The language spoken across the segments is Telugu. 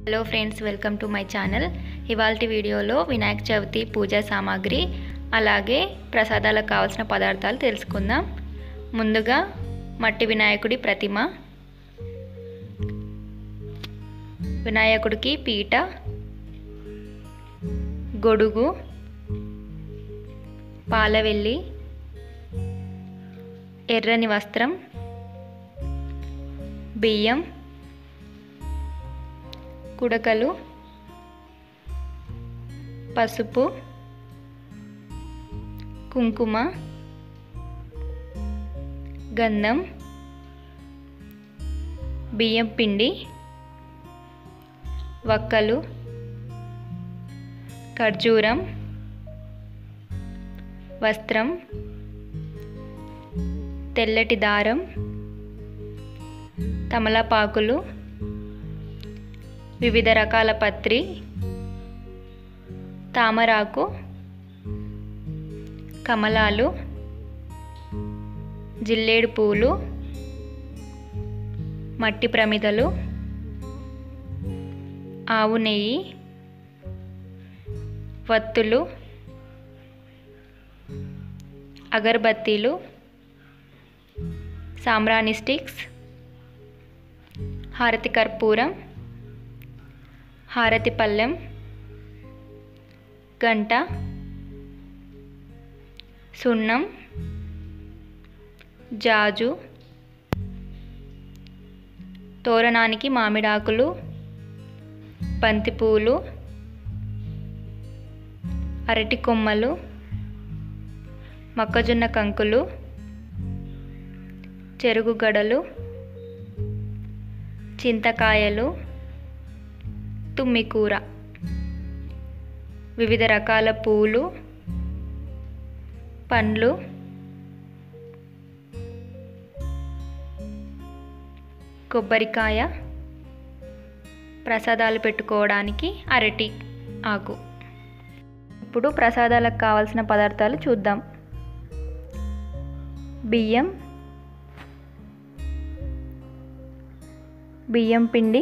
hello friends welcome to my channel ఇవాళ వీడియోలో వినాయక చవితి పూజా సామాగ్రి అలాగే ప్రసాదాలకు కావాల్సిన పదార్థాలు తెలుసుకుందాం ముందుగా మట్టి వినాయకుడి ప్రతిమ వినాయకుడికి పీట గొడుగు పాలవెల్లి ఎర్రని వస్త్రం బియ్యం కుడకలు పసుపు కుంకుమ గంధం బియ్యం పిండి వక్కలు ఖర్జూరం వస్త్రం తెల్లటి దారం తమలపాకులు వివిధ రకాల పత్రి తామరాకు కమలాలు జిల్లేడు పూలు మట్టి ప్రమిదలు ఆవు నెయ్యి వత్తులు అగరబత్తీలు సాంబ్రాణి స్టిక్స్ హారతి కర్పూరం హారతి పళ్ళెం గంట సున్నం జాజు తోరణానికి మామిడాకులు బంతిపూలు అరటి కొమ్మలు మొక్కజొన్న కంకులు చెరుగు గడలు చింతకాయలు తుమ్మికూర వివిధ రకాల పూలు పండ్లు కొబ్బరికాయ ప్రసాదాలు పెట్టుకోవడానికి అరటి ఆకు ఇప్పుడు ప్రసాదాలకు కావాల్సిన పదార్థాలు చూద్దాం బియ్యం బియ్యం పిండి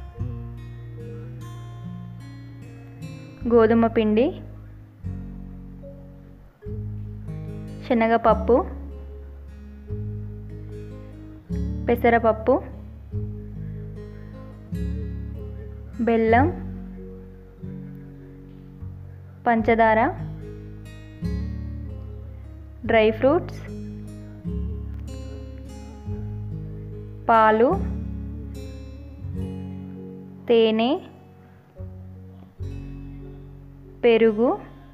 గోధుమ పిండి శనగపప్పు పెసరపప్పు బెల్లం పంచదార డ్రై ఫ్రూట్స్ పాలు తేనె పెరుగు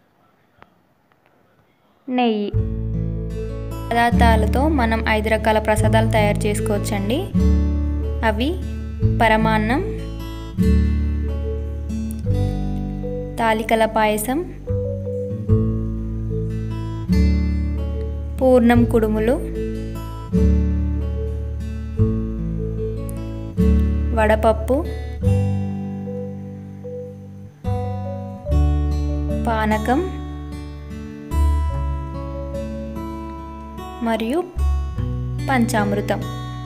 నెయ్యి పదార్థాలతో మనం ఐదు రకాల ప్రసాదాలు తయారు చేసుకోవచ్చండి అవి పరమాన్నం తాలికల పాయసం పూర్ణం కుడుములు వడపప్పు పానకం మరియు పంచామృతం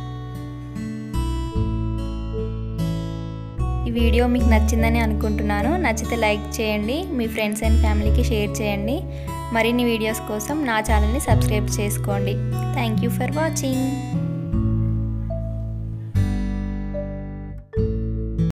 ఈ వీడియో మీకు నచ్చిందని అనుకుంటున్నాను నచ్చితే లైక్ చేయండి మీ ఫ్రెండ్స్ అండ్ ఫ్యామిలీకి షేర్ చేయండి మరిన్ని వీడియోస్ కోసం నా ఛానల్ని సబ్స్క్రైబ్ చేసుకోండి థ్యాంక్ యూ ఫర్ వాచింగ్